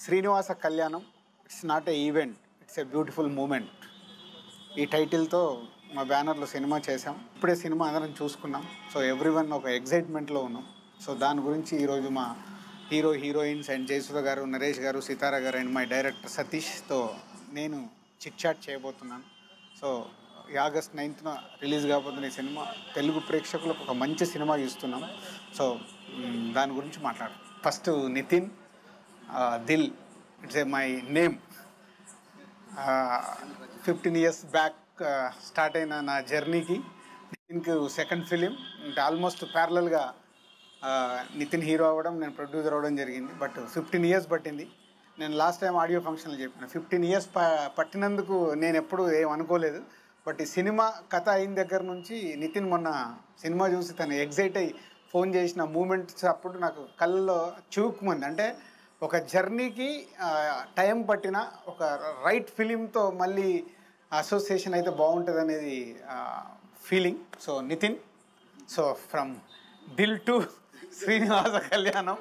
Srinivasa Kalyanam it's not a event it's a beautiful moment ఈ టైటిల్తో మా బ్యానర్లో సినిమా చేసాం ఇప్పుడే సినిమా అందరం చూసుకున్నాం సో ఎవ్రీ వన్ ఒక ఎగ్జైట్మెంట్లో ఉన్నాం సో దాని గురించి ఈరోజు మా హీరో హీరోయిన్స్ అండ్ జయసుధ గారు నరేష్ గారు సితారా గారు అండ్ మై డైరెక్టర్ సతీష్తో నేను చిట్ చాట్ చేయబోతున్నాను సో ఈ ఆగస్ట్ నైన్త్న రిలీజ్ కాబోతున్న ఈ సినిమా తెలుగు ప్రేక్షకులకు ఒక మంచి సినిమా ఇస్తున్నాం సో మ్, దాని గురించి మాట్లాడు ఫస్ట్ నితిన్ ఆ, Dil it's a my name fifteen years back start అయిన నా జర్నీకి నితిన్కి సెకండ్ ఫిలిం అంటే ఆల్మోస్ట్ ప్యారలల్గా నితిన్ హీరో అవ్వడం నేను ప్రొడ్యూసర్ అవ్వడం జరిగింది బట్ ఫిఫ్టీన్ ఇయర్స్ పట్టింది నేను లాస్ట్ టైం ఆడియో ఫంక్షన్లో చెప్పిన ఫిఫ్టీన్ ఇయర్స్ ప పట్టినందుకు నేను ఎప్పుడు ఏం అనుకోలేదు బట్ ఈ సినిమా కథ అయిన దగ్గర నుంచి నితిన్ మొన్న సినిమా చూసి తను ఎగ్జైట్ అయ్యి ఫోన్ చేసిన మూమెంట్స్ అప్పుడు నాకు కళ్ళలో చూకుమంది అంటే ఒక జర్నీకి టైం పట్టిన ఒక రైట్ ఫిలింతో మళ్ళీ అసోసియేషన్ అయితే బాగుంటుంది అనేది feeling so Nitin so from Dil to Srinivasa Kalyanam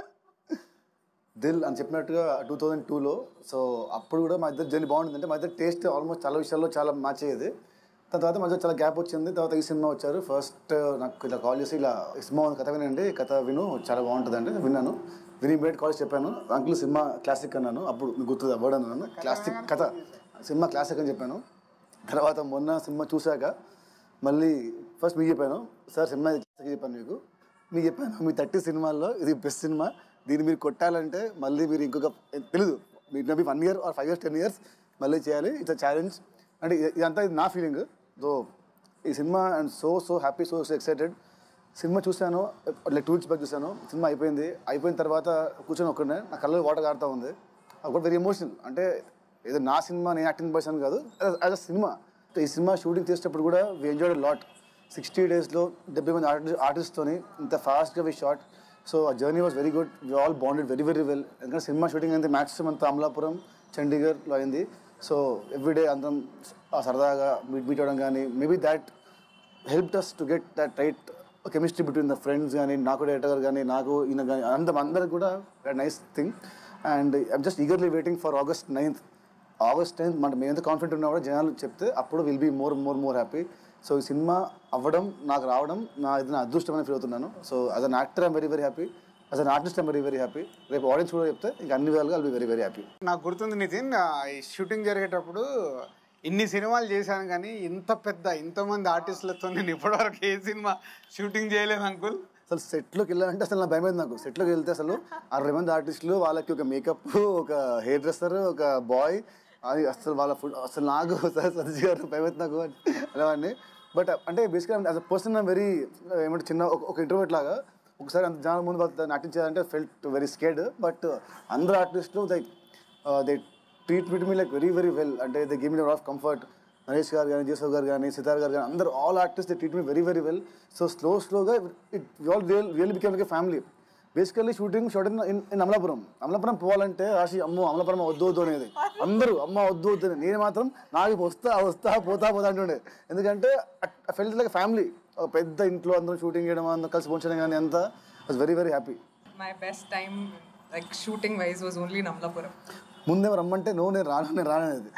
Dil అని చెప్పినట్టుగా టూ థౌజండ్ టూలో సో అప్పుడు కూడా మా ఇద్దరు జర్నీ బాగుంటుంది అంటే మా ఇద్దరు టేస్ట్ ఆల్మోస్ట్ చాలా విషయాల్లో చాలా మ్యాచ్ అయ్యేది దాని తర్వాత మధ్య చాలా గ్యాప్ వచ్చింది తర్వాత ఈ సినిమా వచ్చారు ఫస్ట్ నాకు ఇలా కాల్ చేసి ఇలా ఈ సినిమా ఉంది, కథ వినండి కథ విను చాలా బాగుంటుంది అంటే విన్నాను విని బయట కాల్ చెప్పాను అంకుల్ సినిమా క్లాసిక్ అన్నాను అప్పుడు మీకు గుర్తుంది అవ్వడం అన్నాను క్లాసిక్ కథ సినిమా క్లాసిక్ అని చెప్పాను తర్వాత మొన్న సినిమా చూశాక మళ్ళీ ఫస్ట్ మీకు చెప్పాను సార్ సినిమా ఇది classic చెప్పాను మీకు మీకు చెప్పాను మీ థర్టీ సినిమాల్లో ఇది బెస్ట్ సినిమా దీన్ని మీరు కొట్టాలంటే మళ్ళీ మీరు ఇంకొక తెలీదు మీరు maybe one year or five years ten years మళ్ళీ చేయాలి ఇట్స్ అ ఛాలెంజ్ అంటే ఇది- ఇదంతా ఇది నా ఫీలింగ్ సో ఈ సినిమా and so so happy so so excited సినిమా చూశాను లైక్ టూ వీక్స్ బ్యాక్ చూశాను సినిమా అయిపోయింది అయిపోయిన తర్వాత కూర్చొని ఒక్కడే నా కళ్ళలో వాటర్ కారుతూ ఉంది ఒకటి వెరీ ఎమోషనల్ అంటే ఏదో నా సినిమా నేను యాక్టింగ్ పర్సన్ కాదు యాజ్ అ సినిమా ఈ సినిమా షూటింగ్ చేసేటప్పుడు కూడా వి ఎంజాయ్డ్ లాట్ సిక్స్టీ డేస్లో డెబ్బై మంది ఆర్టిస్ట్ ఆర్టిస్ట్తోని ఇంత ఫాస్ట్గా వి షార్ట్ సో ఆ journey was very good we all bonded very very well ఎందుకంటే సినిమా షూటింగ్ అయితే మ్యాక్సిమం అంతా అమలాపురం చండీగఢ్లో అయింది సో ఎవ్రీడే అందరం ఆ సరదాగా మీట్ మీట్ అవ్వడం కానీ maybe that help us to get that right chemistry between the friends కానీ నాకు డైరెక్టర్ గారు కానీ నాకు ఈయన కానీ అందరం అందరికి కూడా nice thing and I'm just eagerly waiting for August ninth August tenth మన మేము ఎంత కాన్ఫిడెంట్ ఉన్నా కూడా జనాలు చెప్తే అప్పుడు will be more more more happy so ఈ సినిమా అవ్వడం నాకు రావడం నా ఇది నా అదృష్టమని ఫీల్ అవుతున్నాను so as an actor I'm very very happy as an artist I'm very very happy రేపు ఆడియన్స్ కూడా చెప్తే ఇంకా అన్ని విధాలుగా I'll be very very happy నాకు గుర్తుంది నితిన్ ఆ, ఈ షూటింగ్ జరిగేటప్పుడు ఇన్ని సినిమాలు చేశాను కానీ ఇంత పెద్ద ఇంతమంది ఆర్టిస్టులతో నేను ఇప్పటివరకు ఏ సినిమా షూటింగ్ చేయలేదు అంకుల్ అసలు సెట్లోకి వెళ్ళాలంటే అసలు నా భయమైంది నాకు సెట్లోకి వెళ్తే అసలు అరవై మంది ఆర్టిస్టులు వాళ్ళకి ఒక మేకప్ ఒక హెయిర్ డ్రెస్సర్ ఒక బాయ్ అది అసలు వాళ్ళ ఫుడ్ అసలు నాకు సార్ సతీష్ గారు భయమైంది నాకు అలా అని బట్ అంటే బేసిక్గా యాజ్ అ పర్సన్ వెరీ ఏమంటే చిన్న ఒక- ఒక ఇంటర్వ్యూట్ లాగా ఒకసారి అంత జనాల ముందు వాళ్ళతో నటించాలంటే ఫెల్ట్ వెరీ స్కేడ్ బట్ అందరు ఆర్టిస్టులు they they treat with me like very very well అంటే they give me of comfort Naresh garu కానీ జేసవ్ గారు కానీ సితార్ గారు కానీ అందరూ all artist they treat me very very well so slow స్లోగా it all real real became like family basically shooting shooting in in Amalapuram Amalapuram పోవాలంటే రాశి అమ్మో అమలాపురం వద్దు వద్దు అనేది అందరూ అమ్మ వద్దు వద్దు అని నేను మాత్రం నాకు వస్తా వస్తా పోతా పోతా అంటుండే ఎందుకంటే ఫెల్ట్ లైక్ ఫ్యామిలీ ఒక పెద్ద ఇంట్లో అందరూ షూటింగ్ చేయడం అందరూ కలిసి పోంచడం కానీ అంతా was very very happy My best time, like shooting wise, was only in Amlapuram. ముందే రమ్మంటే నువ్వు నేను రాను నేను రాననేది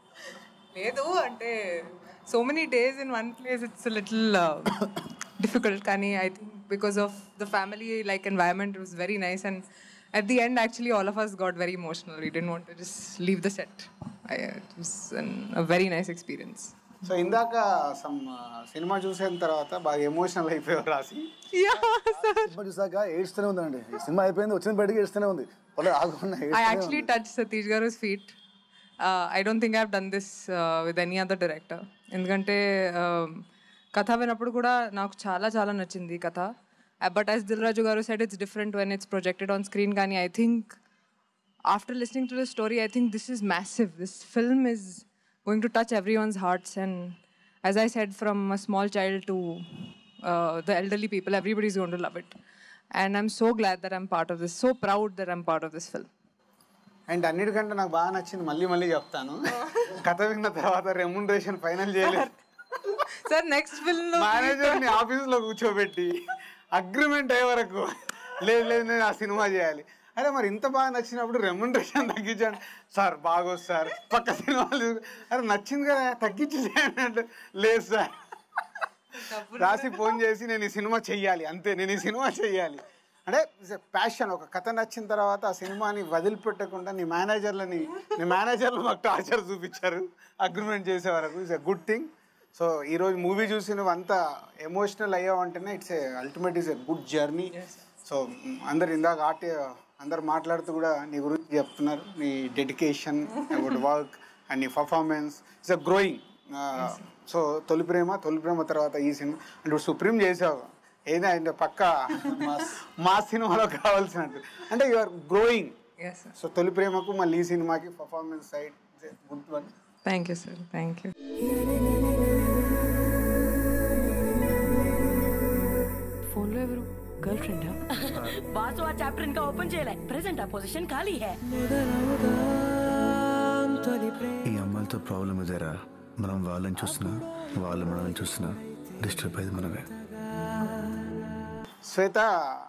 లేదు అంటే so many days in one place it's little difficult కానీ I think because of the family like environment was very nice and at the end actually all of us got very emotional we didn't want just leave the set very nice experience so ఇందాక some సినిమా చూసిన తర్వాత బాగా emotional అయిపోయావు రాసి cinema చూసాక ఏడుస్తూనే ఉందండి ఈ సినిమా అయిపోయింది వచ్చిన బయటికి ఏడుస్తూనే ఉంది వాళ్ళ ఆగకుండా I ఏడుస్తూనే actually ఉంది. touched Satish Garu's feet. Uh, I don't think I've done this uh, with any other director. ఎందుకంటే um, కథ వినప్పుడు కూడా నాకు చాలా చాలా నచ్చింది ఈ కథ but as Dil Raju garu set it's different when it's projected on screen కానీ I think after listening to the story I think this is massive this film is going to touch everyone's hearts and as I said from a small child to the elderly people everybody is going to love it and I'm so glad that I'm part of this so proud that I'm part of this film and అన్నిటికంటే నాకు బాగా నచ్చింది మళ్ళీ మళ్ళీ చెప్తాను కథ విన్న తర్వాత రెమ్యునరేషన్ ఫైనల్ చేయలేదు సార్ నెక్స్ట్ ఫిల్మ్ లో మేనేజర్ని ఆఫీస్లో కూర్చోబెట్టి అగ్రిమెంట్ అయ్యే వరకు లేదు లేదు నేను ఆ సినిమా చేయాలి అరే మరి ఇంత బాగా నచ్చినప్పుడు రెమ్యునరేషన్ తగ్గించండి సార్ బాగోదు సార్ పక్క సినిమాలు అరే నచ్చింది కదా తగ్గించి చేయండి అంటే లేదు సార్ రాసి ఫోన్ చేసి నేను ఈ సినిమా చెయ్యాలి అంతే నేను ఈ సినిమా చెయ్యాలి అంటే ప్యాషన్ ఒక కథ నచ్చిన తర్వాత ఆ సినిమాని వదిలిపెట్టకుండా నీ మేనేజర్లని నీ మేనేజర్లు మాకు టార్చర్ చూపించారు అగ్రిమెంట్ చేసే వరకు it's a good thing so ఈరోజు మూవీ చూసి నువ్వు అంత ఎమోషనల్ అయ్యావంటేనే it's a ultimate is a good journey so అందరు ఇందాక ఆర్ట్ అందరు మాట్లాడుతూ కూడా నీ గురించి చెప్తున్నారు నీ డెడికేషన్ అబౌట్ వర్క్ అండ్ నీ performance it's a growing so Tholi Prema తొలి ప్రేమ తర్వాత ఈ సినిమా అంటే ఇప్పుడు సుప్రీం చేసావు ఏది ఆయన పక్క మా సినిమాలో కావాల్సినట్టు అంటే you are growing yes sir so Tholi ప్రేమకు మళ్ళీ ఈ సినిమాకి performance side good one thank you sir thank you ఫోన్లో ఎవరు గర్ల్ ఫ్రెండా బాసు ఆ చాప్టర్ ఇంకా ఓపెన్ చేయలే ప్రెసెంట్ ఆ పొజిషన్ ఖాళీ హే ఈ అమ్మాయిలతో ప్రాబ్లం ఇదేరా మనం వాళ్ళని చూసినా వాళ్ళు మనల్ని చూసినా డిస్టర్బ్ అయ్యేది మనమే శ్వేత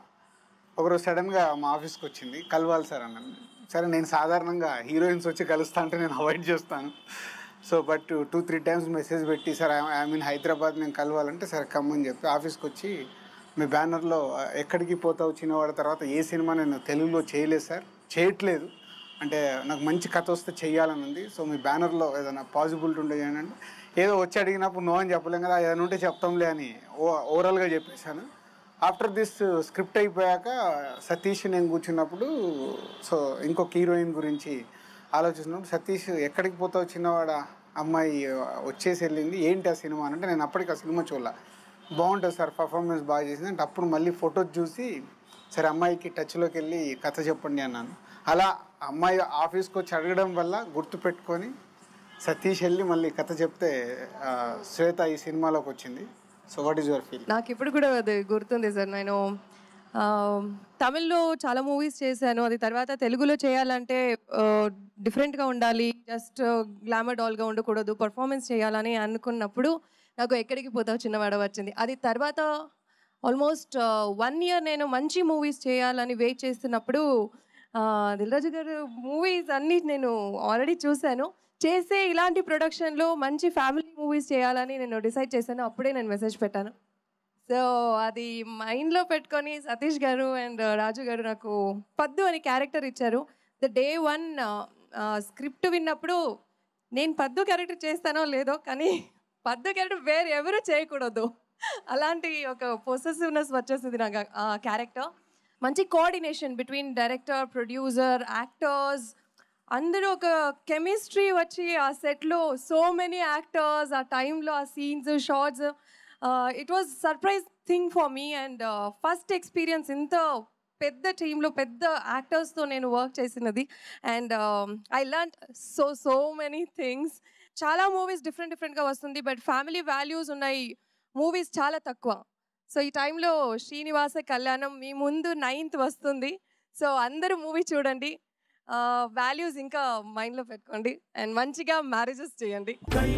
ఒకరోజు సడన్గా మా ఆఫీస్కి వచ్చింది కలవాలి సార్ అన్నాను సరే నేను సాధారణంగా హీరోయిన్స్ వచ్చి కలుస్తా అంటే నేను అవాయిడ్ చేస్తాను so but two three times message పెట్టి సార్ ఐ మీన్ హైదరాబాద్ నేను కలవాలంటే సరే కమ్మని చెప్పి ఆఫీస్కి వచ్చి మీ బ్యానర్లో ఎక్కడికి పోతావు చిన్నవాడి తర్వాత ఏ సినిమా నేను తెలుగులో చేయలేదు సార్ చేయట్లేదు అంటే నాకు మంచి కథ వస్తే చెయ్యాలని ఉంది సో మీ బ్యానర్లో ఏదైనా పాసిబిలిటీ ఉంటే చేయండి అంటే ఏదో వచ్చి అడిగినప్పుడు నో అని చెప్పలేం కదా ఏదైనా ఉంటే చెప్తాంలే అని ఓ ఓవరాల్గా చెప్పేశాను ఆఫ్టర్ దిస్ స్క్రిప్ట్ అయిపోయాక సతీష్ నేను కూర్చున్నప్పుడు సో ఇంకొక హీరోయిన్ గురించి ఆలోచిస్తున్నప్పుడు సతీష్ ఎక్కడికి పోతావు చిన్నవాడా అమ్మాయి వచ్చేసి వెళ్ళింది ఏంటి ఆ సినిమా అని అంటే నేను అప్పటికి ఆ సినిమా చూడాల బాగుంటుంది సార్ పర్ఫార్మెన్స్ బాగా చేసింది అంటే అప్పుడు మళ్ళీ ఫొటోస్ చూసి సరే అమ్మాయికి టచ్లోకి వెళ్ళి కథ చెప్పండి అన్నాను అలా అమ్మాయి ఆఫీస్కి వచ్చి అడగడం వల్ల గుర్తు పెట్టుకొని సతీష్ వెళ్ళి మళ్ళీ కథ చెప్తే ఆ, శ్వేత ఈ సినిమాలోకి వచ్చింది so what is your feel నాకు ఇప్పుడు కూడా అది గుర్తుంది సార్ నేను ఆ, తమిళ్లో చాలా మూవీస్ చేశాను అది తర్వాత తెలుగులో చేయాలంటే డిఫరెంట్గా ఉండాలి జస్ట్ గ్లామర్ డాల్గా ఉండకూడదు పర్ఫార్మెన్స్ చేయాలని అనుకున్నప్పుడు నాకు ఎక్కడికి పోతావు చిన్నవాడ వచ్చింది అది తర్వాత ఆల్మోస్ట్ వన్ ఇయర్ నేను మంచి మూవీస్ చేయాలని వెయిట్ చేస్తున్నప్పుడు ఆ, దిల్రాజు గారు మూవీస్ అన్నీ నేను ఆల్రెడీ చూశాను చేసే ఇలాంటి ప్రొడక్షన్లో మంచి ఫ్యామిలీ మూవీస్ చేయాలని నేను డిసైడ్ చేశాను అప్పుడే నేను మెసేజ్ పెట్టాను సో అది మైండ్లో పెట్టుకొని సతీష్ గారు అండ్ రాజు గారు నాకు పద్దు అని క్యారెక్టర్ ఇచ్చారు ద డే వన్ స్క్రిప్ట్ విన్నప్పుడు నేను పద్దు క్యారెక్టర్ చేస్తానో లేదో కానీ పద్దు క్యారెక్టర్ వేరే ఎవరు చేయకూడదు అలాంటి ఒక పొసెసివ్నెస్ వచ్చేసింది నాకు ఆ క్యారెక్టర్ మంచి coordination between director producer actors అందరూ ఒక కెమిస్ట్రీ వచ్చి ఆ సెట్లో సో మెనీ యాక్టర్స్ ఆ టైంలో ఆ scenes shorts it was surprise thing for me and first experience ఇంత పెద్ద టీంలో పెద్ద యాక్టర్స్తో నేను వర్క్ చేసినది and I learn so so many things చాలా మూవీస్ డిఫరెంట్ డిఫరెంట్గా వస్తుంది బట్ ఫ్యామిలీ వాల్యూస్ ఉన్నాయి మూవీస్ చాలా తక్కువ సో ఈ టైంలో శ్రీనివాస కళ్యాణం మీ ముందు నైన్త్ వస్తుంది సో అందరూ మూవీ చూడండి వాల్యూస్ ఇంకా మైండ్లో పెట్టుకోండి అండ్ మంచిగా మ్యారేజెస్ చేయండి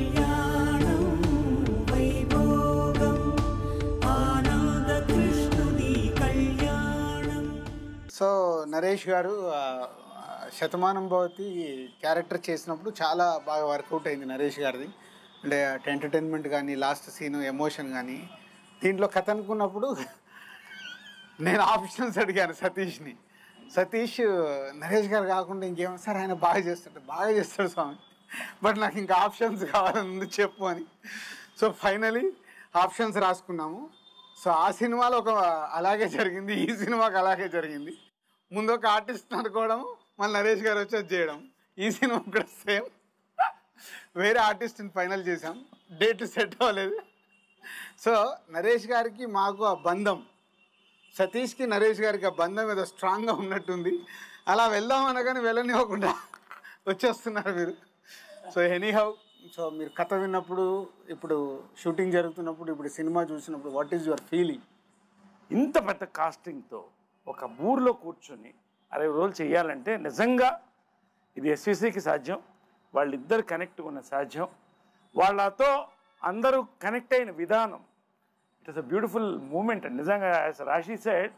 సో నరేష్ గారు ఆ, శతమానం భవతి క్యారెక్టర్ చేసినప్పుడు చాలా బాగా వర్కౌట్ అయింది నరేష్ గారిది అంటే ఎంటర్టైన్మెంట్ కానీ లాస్ట్ సీన్ ఎమోషన్ కానీ దీంట్లో కథ అనుకున్నప్పుడు నేను ఆప్షన్స్ అడిగాను సతీష్ని సతీష్ నరేష్ గారు కాకుండా ఇంకేమో సార్ ఆయన బాగా చేస్తాడు బాగా చేస్తాడు స్వామి బట్ నాకు ఇంకా ఆప్షన్స్ కావాలని ఉంది చెప్పు అని సో ఫైనలీ ఆప్షన్స్ రాసుకున్నాము సో ఆ సినిమాలో ఒక అలాగే జరిగింది ఈ సినిమాకి అలాగే జరిగింది ముందు ఒక ఆర్టిస్ట్ అనుకోవడం మళ్ళీ నరేష్ గారు వచ్చి అది చేయడం ఈ సినిమా కూడా సేమ్ వేరే ఆర్టిస్ట్ని ఫైనల్ చేసాం డేట్ సెట్ అవ్వలేదు సో నరేష్ గారికి మాకు ఆ బంధం సతీష్కి నరేష్ గారికి ఆ బంధం ఏదో స్ట్రాంగ్గా ఉన్నట్టుంది అలా వెళ్దాం అనగానే వెళ్ళనివ్వకుండా వచ్చేస్తున్నారు మీరు సో ఎనీహౌ సో మీరు కథ విన్నప్పుడు ఇప్పుడు షూటింగ్ జరుగుతున్నప్పుడు ఇప్పుడు సినిమా చూసినప్పుడు వాట్ ఈజ్ యువర్ ఫీలింగ్ ఇంత పెద్ద కాస్టింగ్తో ఒక ఊర్లో కూర్చొని అరవై రోజులు చేయాలంటే నిజంగా ఇది ఎస్విసికి సాధ్యం వాళ్ళిద్దరు కనెక్ట్ ఉన్న సాధ్యం వాళ్ళతో అందరూ కనెక్ట్ అయిన విధానం it is a beautiful moment అండి నిజంగా యాజ్ రాశి సైడ్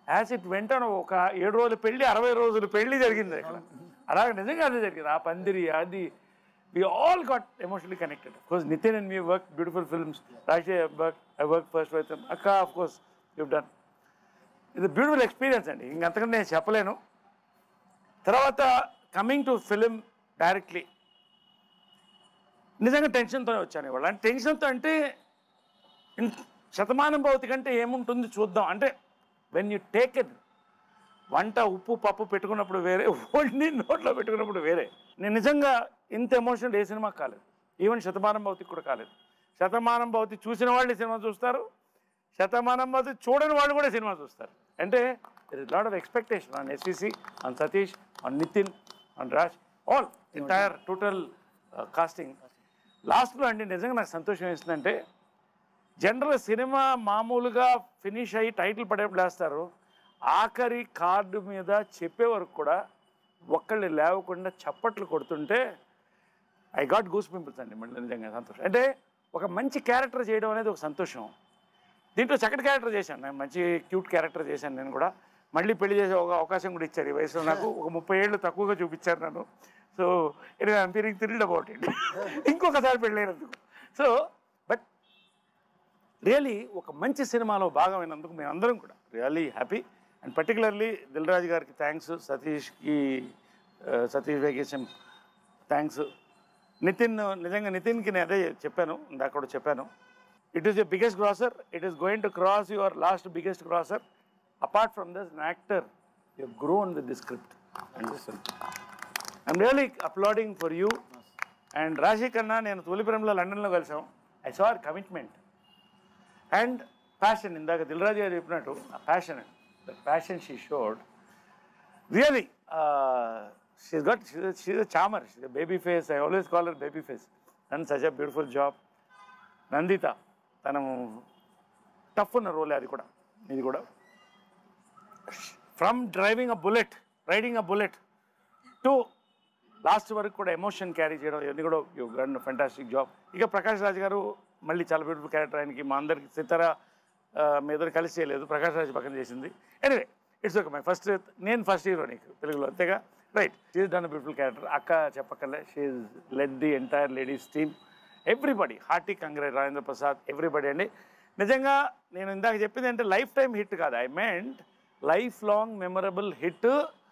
యాజ్ ఇట్ వెంటనే ఒక ఏడు రోజులు పెళ్లి అరవై రోజులు పెళ్లి జరిగింది అక్కడ అలాగే నిజంగా అదే జరిగింది ఆ పందిరి అది we all got emotionally connected course Nitin and me work beautiful films రాజే work I work first with అక్క ఆఫ్ కోర్స్ యూ డన్ ఇది బ్యూటిఫుల్ ఎక్స్పీరియన్స్ అండి ఇంకంతకంటే నేను చెప్పలేను తర్వాత కమింగ్ టు ఫిలిం డైరెక్ట్లీ నిజంగా టెన్షన్తోనే వచ్చాను ఇవాళ అంటే టెన్షన్తో అంటే ఇన్- శతమానం భౌతి కంటే ఏముంటుంది చూద్దాం అంటే వెన్ యూ టేక్ ఇట్ వంట ఉప్పు పప్పు పెట్టుకున్నప్పుడు వేరే వండి నోట్లో పెట్టుకున్నప్పుడు వేరే నేను నిజంగా ఇంత ఎమోషనల్ ఏ సినిమా కాలేదు ఈవెన్ శతమానం భౌతికి కూడా కాలేదు శతమానం భౌతి చూసిన వాళ్ళు ఈ సినిమా చూస్తారు శతమానం భౌతి చూడని వాళ్ళు కూడా సినిమా చూస్తారు అంటే there is lot of expectation on SVC on Satish on Nitin on Raj all entire total casting లాస్ట్లో అండి నిజంగా నాకు సంతోషం వేస్తుందంటే జనరల్ సినిమా మామూలుగా ఫినిష్ అయ్యి టైటిల్ పడేప్పుడు వేస్తారు ఆఖరి కార్డు మీద చెప్పే వరకు కూడా ఒక్కళ్ళు లేవకుండా చప్పట్లు కొడుతుంటే ఐ గాట్ గూస్ పింపుల్స్ అండి మళ్ళీ నిజంగా సంతోషం అంటే ఒక మంచి క్యారెక్టర్ చేయడం అనేది ఒక సంతోషం దీంట్లో చక్కటి క్యారెక్టర్ చేశాను నేను మంచి క్యూట్ క్యారెక్టర్ చేశాను నేను కూడా మళ్ళీ పెళ్లి చేసే ఒక అవకాశం కూడా ఇచ్చారు ఈ వయసులో నాకు ఒక ముప్పై ఏళ్ళు తక్కువగా చూపించారు నన్ను so it I'm feeling thrilled about it ఇంకొకసారి పెళ్ళైనందుకు సో బట్ రియలీ ఒక మంచి సినిమాలో భాగమైనందుకు మేము అందరం కూడా really happy and particularly Dil Raju గారికి థ్యాంక్స్ సతీష్కి ఆ, సతీష్ వేగేశం థ్యాంక్స్ నితిన్ నిజంగా నితిన్కి నేను అదే చెప్పాను ఇందాక కూడా చెప్పాను it is a biggest crosser it is going to cross your last biggest crosser apart from this an actor you grown with the script I'm really applauding for you and రాశి కన్నా నేను తొలిపురంలో లండన్లో కలిసాం I sir commitment and passion ఇందాక దిల్రాజు గారు చెప్పినట్టు ఆ passion the passion she showed really she's got she's a charmer she's baby face I always call her baby face and such a beautiful job Nandita తను టఫ్ ఉన్న రోలే అది కూడా ఇది కూడా from driving a bullet riding a bullet to last వరకు కూడా emotion carry చేయడం ఇవన్నీ కూడా యూ గన్ ఫెంటాస్టిక్ జాబ్ ఇక ప్రకాష్ రాజ్ గారు మళ్ళీ చాలా బ్యూటిఫుల్ క్యారెక్టర్ ఆయనకి మా అందరికి సితార ఆ, మీ ఇద్దరు కలిసి చేయలేదు ప్రకాష్ రాజ్ పక్కన చేసింది anyway it's okay my first నేను ఫస్ట్ హీరో నీకు తెలుగులో అంతేగా right she's done beautiful character అక్క చెప్పక్కర్లే she's led the entire ladies team everybody hearty congrat Rajendra Prasad everybody అండి నిజంగా నేను ఇందాక చెప్పింది అంటే లైఫ్ టైం హిట్ కాదు I meant lifelong memorable hit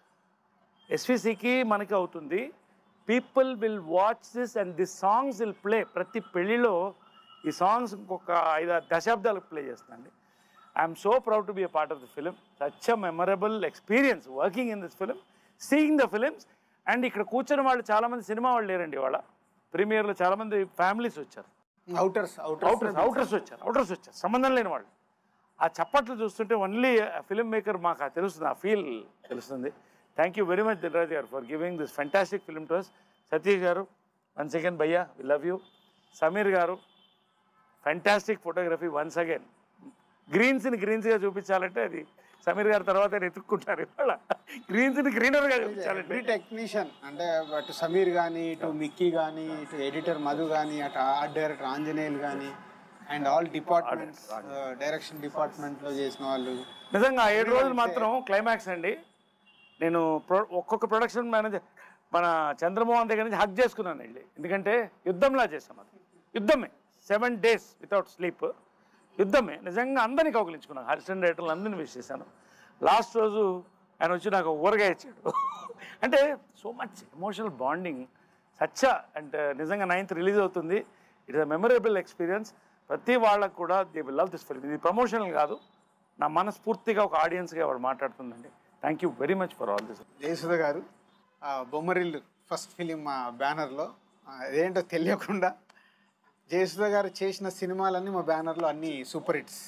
ఎస్విసికి మనకి అవుతుంది people will watch this and this songs will play ప్రతి పెళ్లిలో ఈ సాంగ్స్ ఇంకొక ఐదు ఆరు దశాబ్దాలకు ప్లే చేస్తానండి I'm so proud to be a part of the film such a memorable experience working in this film seeing the films and ఇక్కడ కూర్చొని వాళ్ళు చాలామంది సినిమా వాళ్ళు లేరండి వాళ్ళ ప్రీమియర్లో చాలామంది ఫ్యామిలీస్ వచ్చారు అవుటర్స్ అవుటర్స్ అవుటర్స్ అవుటర్స్ వచ్చారు అవుటర్స్ వచ్చారు సంబంధం లేని వాళ్ళు ఆ చప్పట్లు చూస్తుంటే ఓన్లీ ఫిలిం మేకర్ మాకు ఆ తెలుస్తుంది ఆ ఫీల్ తెలుస్తుంది thank you very much Dil Raj గారు for giving this fantastic film to us Satish గారు వన్స్ అగైన్ భయ్యా వి లవ్ యూ సమీర్ గారు ఫెంటాస్టిక్ ఫోటోగ్రఫీ వన్స్ అగైన్ గ్రీన్స్ని గ్రీన్స్గా చూపించాలంటే అది సమీర్ గారి తర్వాత ఎత్తుక్కుంటారు ఇవాళ గ్రీన్స్ని గ్రీనర్గా చూపించాలంటే ఎవ్రీ టెక్నీషియన్ అంటే అటు సమీర్ కానీ ఇటు మిక్కీ కానీ ఇటు ఎడిటర్ మధు కానీ అటు ఆర్ట్ డైరెక్టర్ ఆంజనేయులు కానీ అండ్ ఆల్ డిపార్ట్మెంట్స్ డైరెక్షన్ డిపార్ట్మెంట్లో చేసిన వాళ్ళు నిజంగా ఆ ఏడు రోజులు మాత్రం క్లైమాక్స్ అండి నేను ప్రొ ఒక్కొక్క ప్రొడక్షన్ మేనేజర్ మన చంద్రమోహన్ దగ్గర నుంచి హక్ చేసుకున్నాను వెళ్ళి ఎందుకంటే యుద్ధంలా చేసాం అది యుద్ధమే సెవెన్ డేస్ వితౌట్ స్లీప్ యుద్ధమే నిజంగా అందరినీ కౌగిలించుకున్నాను హరిసన్ రైటర్లు అందరినీ విష్ చేశాను లాస్ట్ రోజు ఆయన వచ్చి నాకు ఊరగాయ ఇచ్చాడు అంటే so much emotional bonding such a అంటే నిజంగా నైన్త్ రిలీజ్ అవుతుంది it is a memorable experience ప్రతి వాళ్ళకు కూడా they will love this film ఇది ప్రమోషనల్ కాదు నా మనస్ఫూర్తిగా ఒక ఆడియన్స్గా వాడు మాట్లాడుతుందండి thank you very much for all this Jayasudha గారు ఆ, బొమ్మరిల్లు ఫస్ట్ ఫిలిం మా బ్యానర్లో ఆ, అదేంటో తెలియకుండా జయసుధ గారు చేసిన సినిమాలన్నీ మా బ్యానర్లో అన్నీ సూపర్ హిట్స్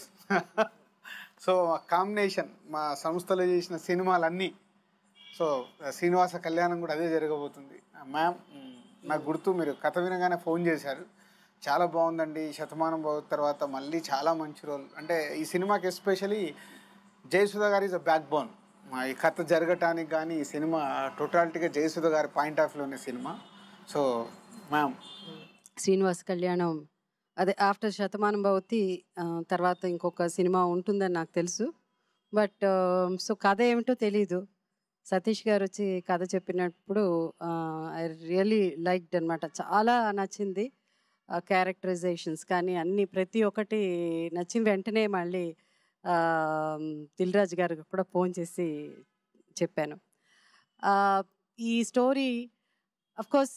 సో మా కాంబినేషన్ మా సంస్థలో చేసిన సినిమాలన్నీ సో శ్రీనివాస కళ్యాణం కూడా అదే జరగబోతుంది మ్యామ్ మ్, నాకు గుర్తు మీరు కథ వినగానే ఫోన్ చేశారు చాలా బాగుందండి శతమానం బాగు తర్వాత మళ్ళీ చాలా మంచి రోల్ అంటే ఈ సినిమాకి ఎస్పెషలీ జయసుధ గారు ఈజ్ అ బ్యాక్ బోన్ ఈ కథ జరగటానికి కానీ ఈ సినిమా టోటాలిటీగా జయసుధ గారి పాయింట్ ఆఫ్ వ్యూలోనే సినిమా సో మ్యామ్ శ్రీనివాస్ కళ్యాణం అదే ఆఫ్టర్ శతమానం భవతి ఆ, తర్వాత ఇంకొక సినిమా ఉంటుందని నాకు తెలుసు బట్ సో కథ ఏమిటో తెలీదు సతీష్ గారు వచ్చి కథ చెప్పినప్పుడు ఐ రియలీ లైక్డ్ అనమాట చాలా నచ్చింది క్యారెక్టరైజేషన్స్ కానీ అన్ని ప్రతి ఒక్కటి నచ్చిన వెంటనే మళ్ళీ ఆ, దిల్ రాజు గారికి కూడా ఫోన్ చేసి చెప్పాను ఆ, ఈ స్టోరీ కోర్స్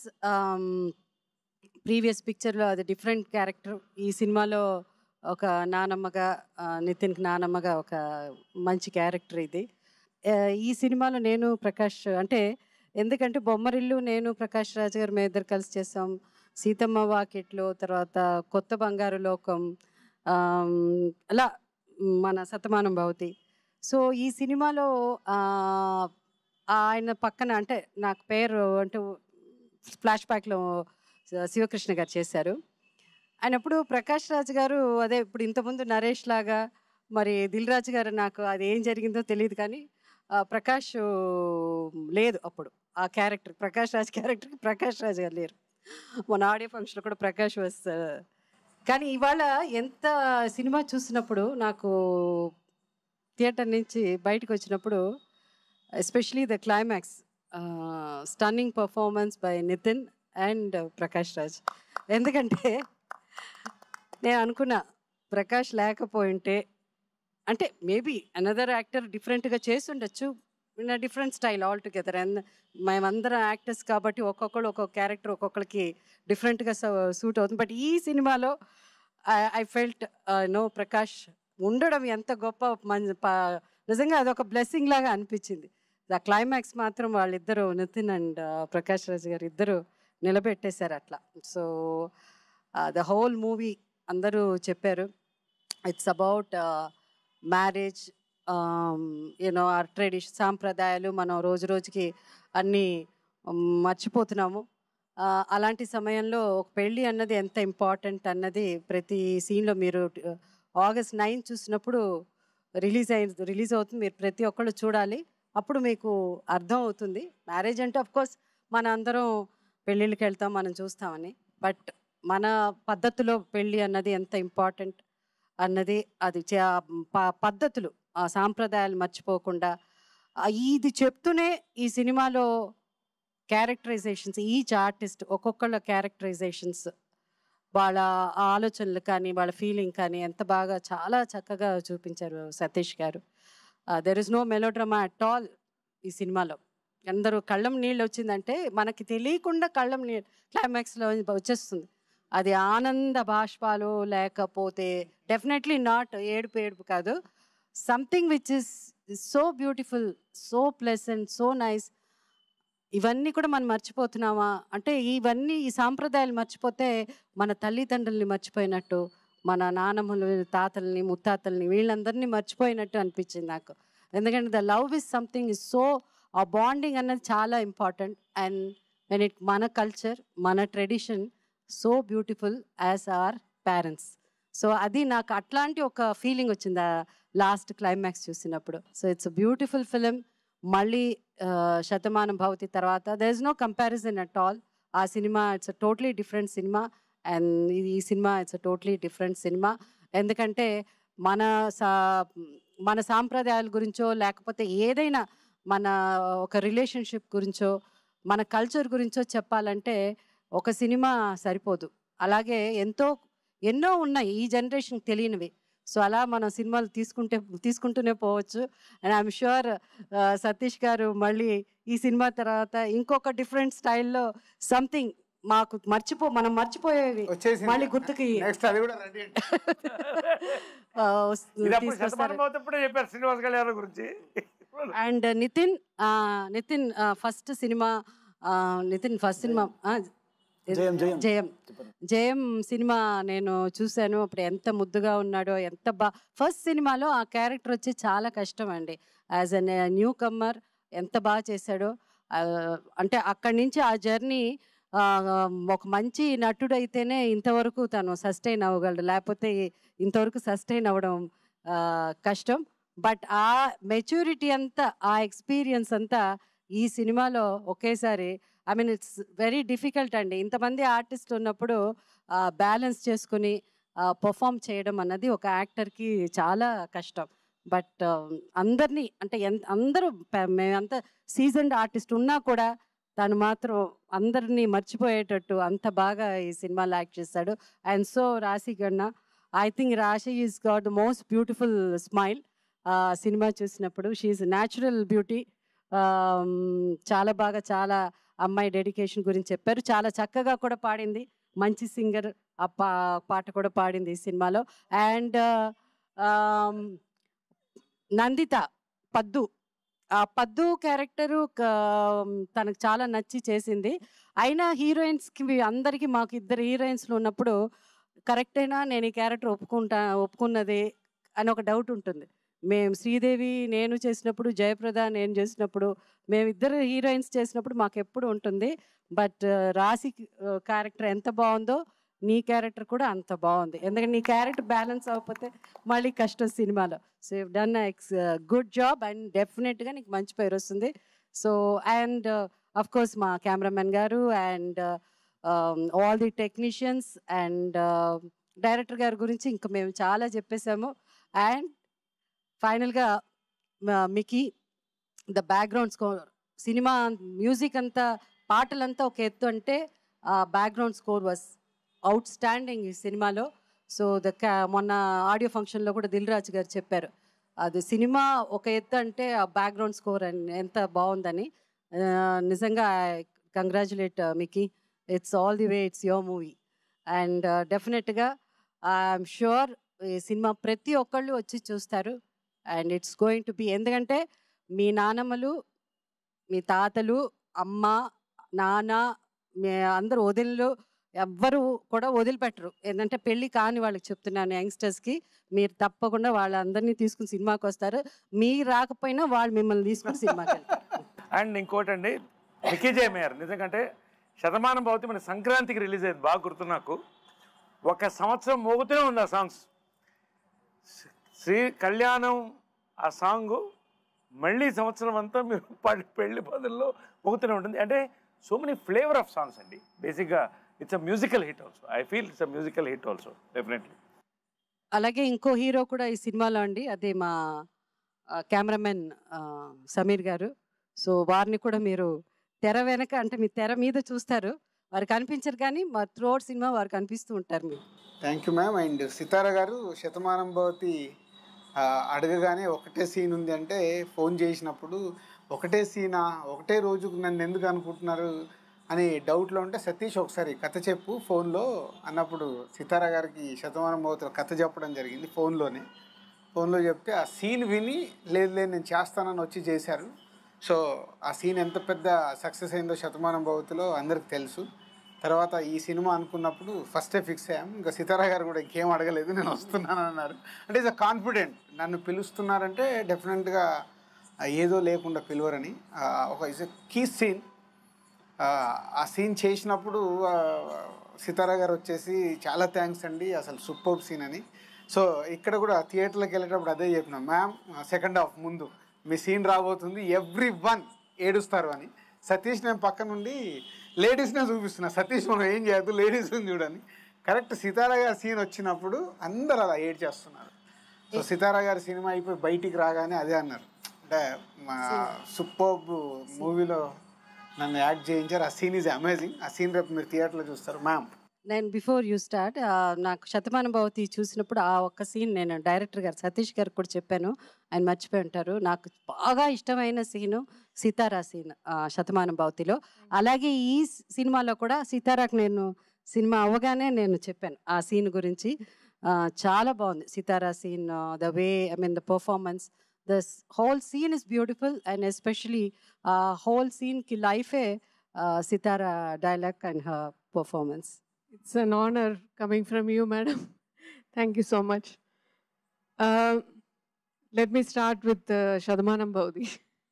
ప్రీవియస్ పిక్చర్లో అది డిఫరెంట్ క్యారెక్టర్ ఈ సినిమాలో ఒక నానమ్మగా ఆ, నితిన్కి నానమ్మగా ఒక మంచి క్యారెక్టర్ ఇది ఆ, ఈ సినిమాలో నేను ప్రకాష్ అంటే ఎందుకంటే బొమ్మరిల్లు నేను ప్రకాష్ రాజ్ గారు మేము ఇద్దరు కలిసి చేసాం సీతమ్మ వాకిట్లో తర్వాత కొత్త బంగారు లోకం ఆమ్, అలా మన సతమానం భవతి సో ఈ సినిమాలో ఆ, ఆయన పక్కన అంటే నాకు పేరు అంటే ఫ్లాష్ బ్యాక్లో శివకృష్ణ గారు చేశారు ఆయన అప్పుడు ప్రకాష్ రాజ్ గారు అదే ఇప్పుడు ఇంతకుముందు నరేష్ లాగా మరి దిల్ రాజు గారు నాకు అది ఏం జరిగిందో తెలియదు కానీ ఆ, ప్రకాష్ లేదు అప్పుడు ఆ క్యారెక్టర్ ప్రకాష్ రాజ్ క్యారెక్టర్కి ప్రకాష్ రాజ్ గారు లేరు మన ఆడియో ఫంక్షన్లో కూడా ప్రకాష్ వస్ కానీ ఇవాళ ఎంత సినిమా చూసినప్పుడు నాకు థియేటర్ నుంచి బయటకు వచ్చినప్పుడు especially the climax stunning performance by Nitin and Prakash Raj ఎందుకంటే నేను అనుకున్నా ప్రకాష్ లేకపోయింటే అంటే మేబీ అనదర్ యాక్టర్ డిఫరెంట్గా చేసి ఉండొచ్చు in different style all together and మేమందరం యాక్టర్స్ కాబట్టి ఒక్కొక్కరు ఒక్కొక్క క్యారెక్టర్ ఒక్కొక్కరికి డిఫరెంట్గా సూట్ అవుతుంది బట్ ఈ సినిమాలో ఐ ఫెల్ట్ నో ప్రకాష్ ఉండడం ఎంత గొప్ప మన ప- నిజంగా అదొక బ్లెస్సింగ్ లాగా అనిపించింది ఆ క్లైమాక్స్ మాత్రం వాళ్ళిద్దరూ నితిన్ అండ్ ప్రకాష్ రాజ్ గారు ఇద్దరు నిలబెట్టేశారు అట్లా సో ద హోల్ మూవీ అందరూ చెప్పారు it's about marriage you know or tradition సాంప్రదాయాలు మనం రోజు రోజుకి అన్నీ um, మర్చిపోతున్నాము ఆ, అలాంటి సమయంలో ఒక పెళ్ళి అన్నది ఎంత ఇంపార్టెంట్ అన్నది ప్రతి సీన్లో మీరు ఆగస్ట్ నైన్ చూసినప్పుడు రిలీజ్ అయింది రిలీజ్ అవుతుంది మీరు ప్రతి ఒక్కళ్ళు చూడాలి అప్పుడు మీకు అర్థం అవుతుంది మ్యారేజ్ అంటే ఆఫ్ కోర్స్ మన అందరం పెళ్ళిళ్ళకి వెళ్తాం మనం చూస్తామని బట్ మన పద్ధతిలో పెళ్ళి అన్నది ఎంత ఇంపార్టెంట్ అన్నది అది చే- ప- పద్ధతులు ఆ సాంప్రదాయాలు మర్చిపోకుండా ఆ ఇది చెప్తూనే ఈ సినిమాలో క్యారెక్టరైజేషన్స్ ఈచ్ ఆర్టిస్ట్ ఒక్కొక్కళ్ళ క్యారెక్టరైజేషన్స్ వాళ్ళ ఆలోచనలు కానీ వాళ్ళ ఫీలింగ్ కానీ ఎంత బాగా చాలా చక్కగా చూపించారు సతీష్ గారు there is no melodrama at all ఈ సినిమాలో అందరూ కళ్ళం నీళ్ళు వచ్చిందంటే మనకి తెలియకుండా కళ్ళం నీళ్ళు క్లైమాక్స్లో వచ్చేస్తుంది అది ఆనంద బాష్పాలు లేకపోతే డెఫినెట్లీ నాట్ ఏడుపు ఏడుపు కాదు something which is so beautiful so pleasant so nice ఇవన్నీ కూడా మనం మర్చిపోతున్నామా అంటే ఇవన్నీ ఈ సాంప్రదాయాలు మర్చిపోతే మన తల్లిదండ్రుల్ని మర్చిపోయినట్టు మన నానమ్మలు తాతల్ని ముత్తాతల్ని వీళ్ళందరినీ మర్చిపోయినట్టు అనిపించింది నాకు ఎందుకంటే the love is something is so ఆ బాండింగ్ అన్నది చాలా ఇంపార్టెంట్ అండ్ వెన్ ఇట్ మన కల్చర్ మన tradition so beautiful as our parents so అది నాకు అట్లాంటి ఒక ఫీలింగ్ వచ్చింది ఆ లాస్ట్ క్లైమాక్స్ చూసినప్పుడు సో ఇట్స్ బ్యూటిఫుల్ ఫిలిం మళ్ళీ ఆ, శతమానం భవతి తర్వాత there is no comparison at all ఆ సినిమా ఇట్స్ అ టోటలీ డిఫరెంట్ సినిమా అండ్ ఈ సినిమా ఇట్స్ అ టోటలీ డిఫరెంట్ సినిమా ఎందుకంటే మన సా మన సాంప్రదాయాల గురించో లేకపోతే ఏదైనా మన ఒక రిలేషన్షిప్ గురించో మన కల్చర్ గురించో చెప్పాలంటే ఒక సినిమా సరిపోదు అలాగే ఎంతో ఎన్నో ఉన్నాయి ఈ జనరేషన్ తెలియనివి సో అలా మనం సినిమాలు తీసుకుంటే తీసుకుంటూనే పోవచ్చు అండ్ ఐఎమ్ షూర్ సతీష్ గారు మళ్ళీ ఈ సినిమా తర్వాత ఇంకొక డిఫరెంట్ స్టైల్లో సంథింగ్ మాకు మర్చిపో మనం మర్చిపోయేవి వచ్చేసింది. మళ్ళీ గుర్తుకి నెక్స్ట్ అది కూడా రెడీ అంటే ఆ, వస్- ఇది అప్పుడు తీసుకొస్తారు శతమానం అవుతప్పుడే చెప్పారు శ్రీనివాస్ కళ్యాణ్ గురించి అండ్ నితిన్ ఆ, నితిన్ ఫస్ట్ సినిమా ఆ, నితిన్ ఫస్ట్ సినిమా ఆ, జయం, జయం. జయం జయం సినిమా నేను చూశాను అప్పుడు ఎంత ముద్దుగా ఉన్నాడో ఎంత బా ఫస్ట్ సినిమాలో ఆ క్యారెక్టర్ వచ్చి చాలా కష్టం అండి యాజ్ అన్ న్యూ కమ్మర్ ఎంత బాగా చేశాడో ఆ, అంటే అక్కడి నుంచి ఆ జర్నీ ఒక మంచి నటుడు అయితేనే ఇంతవరకు తను సస్టైన్ అవ్వగలడు లేకపోతే ఇంతవరకు సస్టైన్ అవ్వడం ఆ, కష్టం బట్ ఆ మెచ్యూరిటీ అంతా ఆ ఎక్స్పీరియన్స్ అంతా ఈ సినిమాలో ఒకేసారి I mean it's very difficult అండి ఇంతమంది ఆర్టిస్ట్ ఉన్నప్పుడు బ్యాలెన్స్ చేసుకుని పర్ఫామ్ చేయడం అన్నది ఒక యాక్టర్కి చాలా కష్టం బట్ అందరినీ అంటే ఎంత అందరూ ప- మేమంతా సీజన్డ్ ఆర్టిస్ట్ ఉన్నా కూడా తను మాత్రం అందరినీ మర్చిపోయేటట్టు అంత బాగా ఈ సినిమాలో యాక్ట్ చేశాడు and so Rashi Khanna I think Rashi is got the most beautiful smile సినిమా చూసినప్పుడు షీఈ్ న్యాచురల్ బ్యూటీ చాలా బాగా చాలా అమ్మాయి డెడికేషన్ గురించి చెప్పారు చాలా చక్కగా కూడా పాడింది మంచి సింగర్ ఆ పా పాట కూడా పాడింది ఈ సినిమాలో అండ్ నందిత పద్దు ఆ పద్దు క్యారెక్టరు తనకు చాలా నచ్చి చేసింది అయినా హీరోయిన్స్కి అందరికీ మాకు ఇద్దరు హీరోయిన్స్లు ఉన్నప్పుడు కరెక్టేనా నేను ఈ క్యారెక్టర్ ఒప్పుకుంటా ఒప్పుకున్నది అని ఒక డౌట్ ఉంటుంది మేము శ్రీదేవి నేను చేసినప్పుడు జయప్రద నేను చేసినప్పుడు మేమిద్దరు హీరోయిన్స్ చేసినప్పుడు మాకు ఎప్పుడు ఉంటుంది బట్ రాశి క్యారెక్టర్ ఎంత బాగుందో నీ క్యారెక్టర్ కూడా అంత బాగుంది ఎందుకంటే నీ క్యారెక్టర్ బ్యాలెన్స్ అవ్వకపోతే మళ్ళీ కష్టం సినిమాలో సో డన్ ఎక్స్ గుడ్ జాబ్ అండ్ డెఫినెట్గా నీకు మంచి పేరు వస్తుంది సో అండ్ అఫ్ కోర్స్ మా కెమెరామెన్ గారు and all the technicians and director గారి గురించి ఇంకా మేము చాలా చెప్పేశాము అండ్ ఫైనల్గా మికి ద బ్యాక్గ్రౌండ్ స్కోర్ సినిమా మ్యూజిక్ అంతా పాటలంతా ఒక ఎత్తు అంటే background score was outstanding ఈ సినిమాలో సో ద మొన్న ఆడియో ఫంక్షన్లో కూడా దిల్ రాజు గారు చెప్పారు అది సినిమా ఒక ఎత్తు అంటే ఆ బ్యాక్గ్రౌండ్ స్కోర్ అని ఎంత బాగుందని ఆ, నిజంగా congratulate Mickey it's all the way it's your movie and డెఫినెట్గా ఐఎమ్ షూర్ ఈ సినిమా ప్రతి ఒక్కళ్ళు వచ్చి చూస్తారు and it's going to be ఎందుకంటే మీ నానమ్మలు మీ తాతలు అమ్మ నాన్న మీ అందరు వదినలు ఎవ్వరు కూడా వదిలిపెట్టరు ఏంటంటే పెళ్ళి కాని వాళ్ళకి చెప్తున్నాను యంగ్స్టర్స్కి మీరు తప్పకుండా వాళ్ళందరినీ తీసుకుని సినిమాకి వస్తారు మీరు రాకపోయినా వాళ్ళు మిమ్మల్ని తీసుకుని సినిమాకి వెళ్తారు అండ్ ఇంకోటండి వికీజయ మేయర్ నిజంకంటే శతమానం భవతి మన సంక్రాంతికి రిలీజ్ అయింది బాగా గుర్తు నాకు ఒక సంవత్సరం మోగుతూనే ఉంది ఆ సాంగ్స్ శ్రీ కళ్యాణం ఆ సాంగ్ మళ్ళీ సంవత్సరం అంతా మీరు పాడి పెళ్లి పదుల్లో మోగుతూనే ఉంటుంది అంటే so many flavour of songs అండి బేసిక్గా it's a musical hit also I feel it's a musical hit also definitely అలాగే ఇంకో హీరో కూడా ఈ సినిమాలో అండి అదే మా కెమెరామెన్ సమీర్ గారు సో వారిని కూడా మీరు తెర వెనక అంటే మీ తెర మీద చూస్తారు వారు కనిపించరు కానీ మా త్రోట్ సినిమా వారు కనిపిస్తూ ఉంటారు మీరు thank you ma'am and Sitara గారు శతమానం భవతి ఆ, అడగగానే ఒకటే సీన్ ఉంది అంటే ఫోన్ చేసినప్పుడు ఒకటే సీనా ఒకటే రోజుకు నన్ను ఎందుకు అనుకుంటున్నారు అని డౌట్లో ఉంటే సతీష్ ఒకసారి కథ చెప్పు ఫోన్లో అన్నప్పుడు సితార గారికి శతమానం భవతిలో కథ చెప్పడం జరిగింది ఫోన్లోనే ఫోన్లో చెప్తే ఆ సీన్ విని లేదు లేదు నేను చేస్తానని వచ్చి చేశారు సో ఆ సీన్ ఎంత పెద్ద సక్సెస్ అయిందో శతమానం భవతిలో అందరికి తెలుసు తర్వాత ఈ సినిమా అనుకున్నప్పుడు ఫస్టే ఫిక్స్ అయ్యాం ఇంకా సితారా గారు కూడా ఇంకేం అడగలేదు నేను వస్తున్నాను అన్నారు అంటే ఇస్ అ కాన్ఫిడెంట్ నన్ను పిలుస్తున్నారంటే డెఫినెట్గా ఏదో లేకుండా పిలువరని ఆ, ఒక ఇస్ ఎ కీ సీన్ ఆ సీన్ చేసినప్పుడు ఆ, సితారా గారు వచ్చేసి చాలా థ్యాంక్స్ అండి అసలు సూపర్ సీన్ అని సో ఇక్కడ కూడా థియేటర్లోకి వెళ్ళేటప్పుడు అదే చెప్పినాం మ్యామ్ సెకండ్ హాఫ్ ముందు మీ సీన్ రాబోతుంది ఎవ్రీ వన్ ఏడుస్తారు అని సతీష్ నేను పక్క నుండి లేడీస్నే చూపిస్తున్నా సతీష్ మనం ఏం చేయొద్దు లేడీస్ని చూడని కరెక్ట్ సితారా గారి సీన్ వచ్చినప్పుడు అందరు అలా ఏడ్ చేస్తున్నారు సో సితారా గారి సినిమా అయిపోయి బయటికి రాగానే అదే అన్నారు అంటే మా సూపర్ మూవీలో నన్ను యాక్ట్ చేయించారు ఆ సీన్ ఈజ్ అమేజింగ్ ఆ సీన్ రేపు మీరు థియేటర్లో చూస్తారు మ్యామ్ నేను బిఫోర్ యూ స్టార్ట్ నాకు శతమాన భవతి చూసినప్పుడు ఆ ఒక్క సీన్ నేను డైరెక్టర్ గారు సతీష్ గారికి కూడా చెప్పాను ఆయన మర్చిపోయి ఉంటారు నాకు బాగా ఇష్టమైన సీను సీతారా సీన్ శతమాన భవతిలో అలాగే ఈ స్- సినిమాలో కూడా సీతారాకు నేను సినిమా అవ్వగానే నేను చెప్పాను ఆ సీన్ గురించి ఆ, చాలా బాగుంది Sitara scene the way I mean the performance the whole scene is beautiful and especially ఆ హోల్ సీన్కి లైఫే Sitara dialogue and her performance It's an honor coming from you, madam. Thank you so much. Uh, let me start with uh, Shadamanam Baudi.